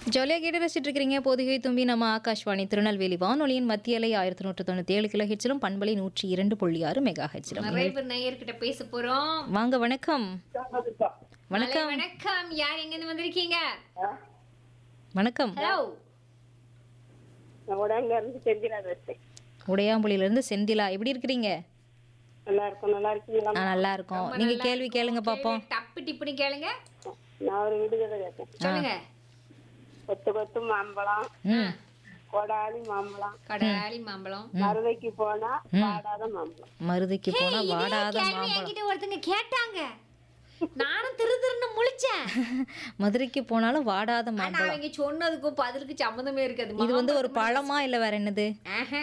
ஜாலியாக கேட்டு ரசிச்சுட்டு இருக்கிறீங்க பொதுகை தும்பி நம்ம ஆகாஷ்வாணி திருநெல்வேலி வானொலியின் மத்திய அலை ஆயிரத்தி நூற்று தொண்ணூற்றி ஏழு கிலோ ஹெச்சிலும் பண்பலை நூற்றி இரண்டு புள்ளி ஆறு மெகா ஹெச்சிலும் நிறைய பேர் நேயர்கிட்ட பேச போறோம் வாங்க வணக்கம் ஹலோ, வணக்கம் வணக்கம் யார் எங்க இருந்து வந்திருக்கீங்க வணக்கம் ஹலோ உடங்க இருந்து செந்திலா பேசுறேன் உடையாம்புலியிலிருந்து செந்திலா எப்படி இருக்கிறீங்க நல்லா இருக்கும் நல்லா இருக்கீங்களா நான் நல்லா இருக்கோம் நீங்க கேள்வி கேளுங்க பாப்போம் டப்பு டிப்புன்னு கேளுங்க நான் ஒரு விடுதலை கேட்டேன் சொல்லுங்க கொத்து கொத்து மாம்பழம் ம் கொடாலி மாம்பழம் கடாலி மாம்பழம் மருதைக்கு போனா வாடாத மாம்பழம் மருதிக்கு போனா இதே வாடாத கேள்வி மாம்பழம் என்கிட்ட ஒருத்தங்க கேட்டாங்க நானும் திரு திருன்னு முழிச்சேன் மதுரைக்கு போனாலும் வாடாத ஆனா மாம்பழம் அவங்க சொன்னதுக்கும் பதிலுக்கு சம்மந்தமே இருக்காது இது வந்து ஒரு பழமா இல்ல வேற என்னது ஆஹா.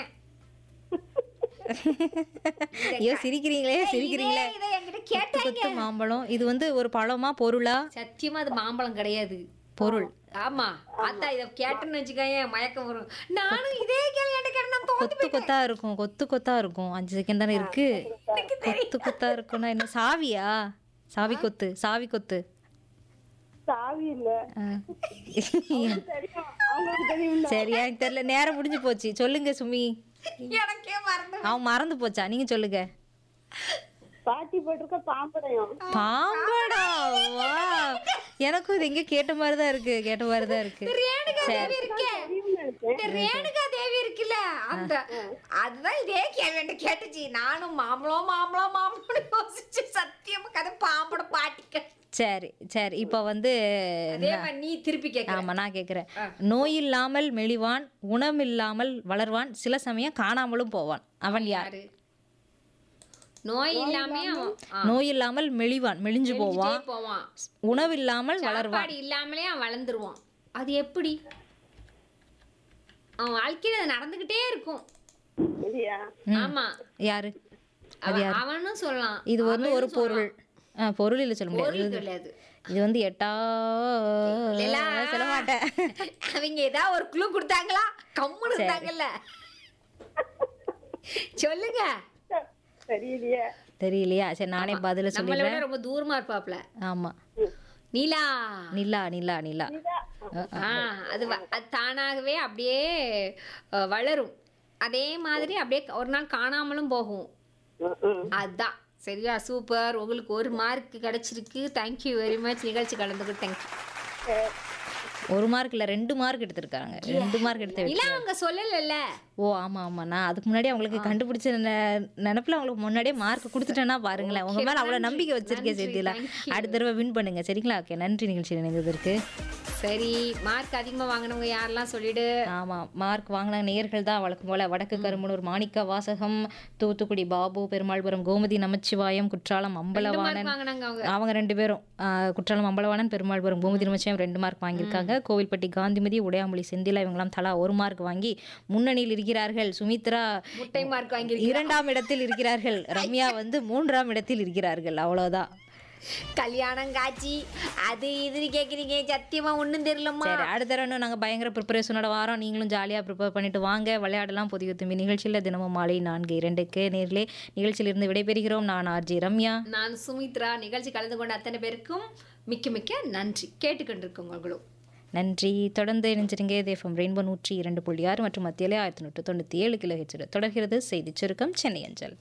ஐயோ சிரிக்கிறீங்களே சிரிக்கிறீங்களே இதே இதை என்கிட்ட கொத்து கேட்டாங்க கொத்து மாம்பழம் இது வந்து ஒரு பழமா பொருளா சத்தியமா அது மாம்பழம் கிடையாது பொருள் ஆமா அதான் இத கேட்டேன்னு வச்சுக்கோங்க மயக்கம் வரும் நானும் இதே கேள்வி என்கிட்ட கேட்டேன் நான் தோத்து கொத்து கொத்தா இருக்கும் கொத்து கொத்தா இருக்கும் அஞ்சு செகண்ட் தானே இருக்கு கொத்து கொத்தா இருக்கும்னா என்ன சாவியா சாவி கொத்து சாவி கொத்து சாவி இல்ல ஆ. தெரியும் அவங்களுக்கு தெரியும் சரி எனக்கு தெரியல நேரம் முடிஞ்சு போச்சு சொல்லுங்க சுமி எனக்கே மறந்து அவன் மறந்து போச்சா நீங்க சொல்லுங்க பாட்டி போட்டிருக்க பாம்படையும் பாம்படா வா எனக்கும் இது எங்க கேட்ட மாதிரி தான் இருக்கு கேட்ட மாதிரி தான் இருக்கு ரேணுகா தேவி இருக்கே நினைச்சேன் இந்த ரேணுகா தேவி இருக்குல்ல அந்த அதுதான் இதே கேள்வி என்கிட்ட கேட்டுச்சு நானும் மாம்பழம் மாம்பழம் மாம்பழம் யோசிச்சு சத்தியமா கதை பாம்பட பாட்டிக்க சரி சரி இப்போ வந்து அதே மாதிரி நீ திருப்பி கேட்க ஆமா நான் கேக்குறேன் நோய் இல்லாமல் மெலிவான் உணமில்லாமல் வளர்வான் சில சமயம் காணாமலும் போவான் அவன் யார் யாரு நோய் இல்லாம அவன் ஆ, நோய் இல்லாமல் மெலிவான் மெலிஞ்சு போவான் மெலிஞ்சிட்டே போவான் உணவில்லாமல் வளர்வான் சாப்பாடு இல்லாமலே அவன் வளர்ந்துருவான் அது எப்படி அவன் வாழ்க்கையில அது நடந்துகிட்டே இருக்கும் இல்லையா ஆமா யாரு அவன் அவனும் சொல்லலாம் இது வந்து ஒரு அவனும் பொருள் ஆ, பொருள் இல்லை சொல்ல முடியாது பொருள் கிடையாது இது வந்து எட்டா இல்லைலா. சொல்ல மாட்டேன் அவங்க ஏதாவது ஒரு குழு கொடுத்தாங்களா கம்முன்னு இருந்தாங்கல்ல சொல்லுங்க தெரியலையே தெரியலையா சரி நானே பதில நம்மளை சொல்லிடுறேன் விட ரொம்ப தூரமா இருப்பாப்ல ஆமா நீலா நிலா நிலா நிலா ஆ அது வ- அது தானாகவே அப்படியே அஹ், வளரும் அதே மாதிரி அப்படியே ஒரு நாள் காணாமலும் போகும் ம், ம். அதான் சரியா சூப்பர் உங்களுக்கு ஒரு மார்க் கிடைச்சிருக்கு தேங்க்யூ வெரி மச் நிகழ்ச்சி கலந்துக்கு தேங்க்யூ ஒரு மார்க் இல்ல ரெண்டு மார்க் எடுத்திருக்காங்க ரெண்டு மார்க் எடுத்து இல்ல அவங்க சொல்லலைல்ல ஓ ஆமா ஆமா நான் அதுக்கு முன்னாடி அவங்களுக்கு கண்டுபிடிச்ச நெ- நினைப்புல அவங்களுக்கு முன்னாடியே மார்க் கொடுத்துட்டேன்னா பாருங்களேன் உங்க மேல அவ்வளவு நம்பிக்கை வச்சிருக்கேன் செந்திலா அடுத்த தடவை வின் பண்ணுங்க சரிங்களா ஓகே நன்றி நிகழ்ச்சி இணைந்ததற்கு சரி மார்க் அதிகமா வாங்கினவங்க யாரெல்லாம் சொல்லிடு ஆமா மார்க் வாங்கின நேயர்கள் தான் வழக்கம் போல வடக்கு கருமனூர் மாணிக்க வாசகம் தூத்துக்குடி பாபு பெருமாள்புரம் கோமதி நமச்சிவாயம் குற்றாலம் அம்பலவாணன் மார்க் வாங்கினாங்க அவங்க அவங்க ரெண்டு பேரும் ஆ, குற்றாலம் அம்பலவாணன் பெருமாள்புரம் கோமதி நமச்சிவாயம் ரெண்டு மார்க் வாங்கியிருக்காங்க கோவில்பட்டி காந்திமதி உடையாமொழி செந்திலா இவங்கெல்லாம் தலா ஒரு மார்க் வாங்கி முன்னணியில் இருக்கிறார்கள் சுமித்ரா முட்டை மார்க் வாங்கி இரண்டாம் இடத்தில் இருக்கிறார்கள் ரம்யா வந்து மூன்றாம் இடத்தில் இருக்கிறார்கள் அவ்வளவுதான் கல்யாணம் காட்சி அது இதுன்னு கேக்குறீங்க சத்தியமா ஒண்ணும் தெரியலம்மா சரி அடுத்த தடவை இன்னும் நாங்கள் பயங்கர ப்ரிப்பரேஷனோட வாரம் நீங்களும் ஜாலியாக ப்ரிப்பேர் பண்ணிட்டு வாங்க விளையாடலாம் புதிய தும்பி நிகழ்ச்சியில் தினமும் மாலை நான்கு இரண்டுக்கு நேரிலே நிகழ்ச்சியிலிருந்து விடைபெறுகிறோம் நான் ஆர்ஜி ரம்யா நான் சுமித்ரா நிகழ்ச்சி கலந்து கொண்ட அத்தனை பேருக்கும் மிக்க மிக்க நன்றி கேட்டுக்கொண்டிருக்கவங்களும் நன்றி தொடர்ந்து இணைஞ்சிருங்க தேஃபம் ரெயின்போ நூற்றி இரண்டு புள்ளி ஆறு மற்றும் மத்தியிலே ஆயிரத்தி நூற்று தொண்ணூற்றி ஏழு கிலோ ஹெச்சோட தொடர்கிறது செய்திச் சுருக்கம் சென்னை அஞ்சல்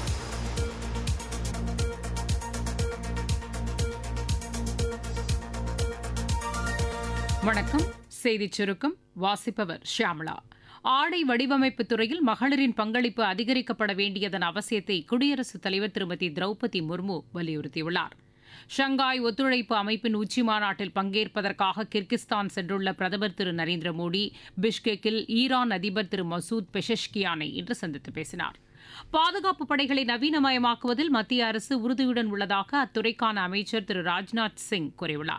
வணக்கம் செய்திச் சுருக்கம் வாசிப்பவர் ஷியாமளா ஆடை வடிவமைப்பு துறையில் மகளிரின் பங்களிப்பு அதிகரிக்கப்பட வேண்டியதன் அவசியத்தை குடியரசுத் தலைவர் திருமதி திரௌபதி முர்மு வலியுறுத்தியுள்ளார் ஷங்காய் ஒத்துழைப்பு அமைப்பின் உச்சி மாநாட்டில் பங்கேற்பதற்காக கிர்கிஸ்தான் சென்றுள்ள பிரதமர் திரு நரேந்திர மோடி பிஷ்கெக்கில் ஈரான் அதிபர் திரு மசூத் பெஷஷ்கியானை இன்று சந்தித்து பேசினார் பாதுகாப்பு படைகளை நவீனமயமாக்குவதில் மத்திய அரசு உறுதியுடன் உள்ளதாக அத்துறைக்கான அமைச்சர் திரு ராஜ்நாத் சிங் கூறியுள்ளார்